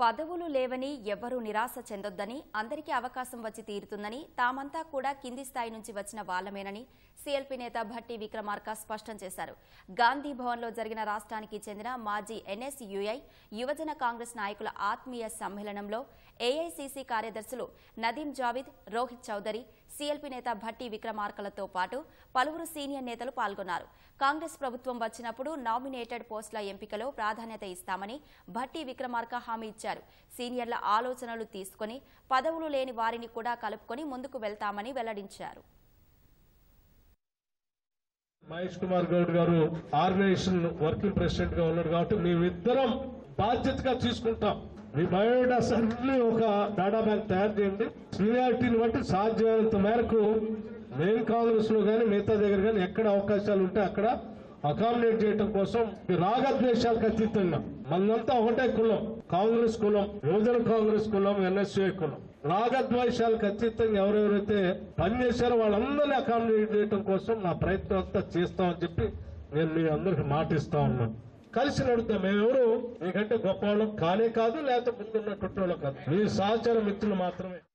పదవులు లేవని ఎవ్వరూ నిరాశ చెందొద్దని అందరికీ అవకాశం వచ్చి తీరుతుందని తామంతా కూడా కింది స్థాయి నుంచి వచ్చిన వాళ్లమేనని సీఎల్పీ నేత భట్టి విక్రమార్క స్పష్టం చేశారు గాంధీ భవన్లో జరిగిన రాష్ట్రానికి చెందిన మాజీ ఎన్ఎస్యుఐ యువజన కాంగ్రెస్ నాయకుల ఆత్మీయ సమ్మేళనంలో ఏఐసీసీ కార్యదర్శులు నదీం జావిద్ రోహిత్ చౌదరి సీఎల్పీ నేత భట్టి విక్రమార్కలతో పాటు పలువురు సీనియర్ నేతలు పాల్గొన్నారు కాంగ్రెస్ ప్రభుత్వం వచ్చినప్పుడు నామినేటెడ్ పోస్టుల ఎంపికలో ప్రాధాన్యత ఇస్తామని భట్టి విక్రమార్క హామీ ఇచ్చారు సీనియర్ల ఆలోచనలు తీసుకుని పదవులు లేని వారిని కూడా కలుపుకొని ముందుకు వెళ్తామని వెల్లడించారు మహేష్ కుమార్ గౌడ్ గారు ఆర్గనైజేషన్ వర్కింగ్ ప్రెసిడెంట్ గా ఉన్నారు కాబట్టి మేమిద్దరం బాధ్యతగా తీసుకుంటాం మీ బయోడాస్ అన్ని ఒక డాటా బ్యాంక్ తయారు చేయండి సీనియారిటీని బట్టి సాధ్యమైనంత మేరకు మెయిన్ కాంగ్రెస్ లో కానీ మిగతా దగ్గర కానీ ఎక్కడ అవకాశాలు ఉంటే అక్కడ అకామిడేట్ చేయడం కోసం ఈ రాగద్వేషాలకు అతీతంగా మనంతా ఒకటే కులం కాంగ్రెస్ కులం యువజన కాంగ్రెస్ కులం ఎన్ఎస్ఏ కులం రాగద్వేషాలకు అతీతంగా ఎవరెవరైతే పనిచేశారో వాళ్ళందరినీ అకామిడేట్ చేయడం కోసం నా ప్రయత్నం అంతా చేస్తామని చెప్పి నేను మీ అందరికి మాటిస్తా ఉన్నాను కలిసి నడుద్దాం మేమెవరు మీకంటే గొప్ప వాళ్ళం కానే కాదు లేకపోతే ముందున్నటువంటి వాళ్ళం కాదు మీ సహచర మిత్రులు మాత్రమే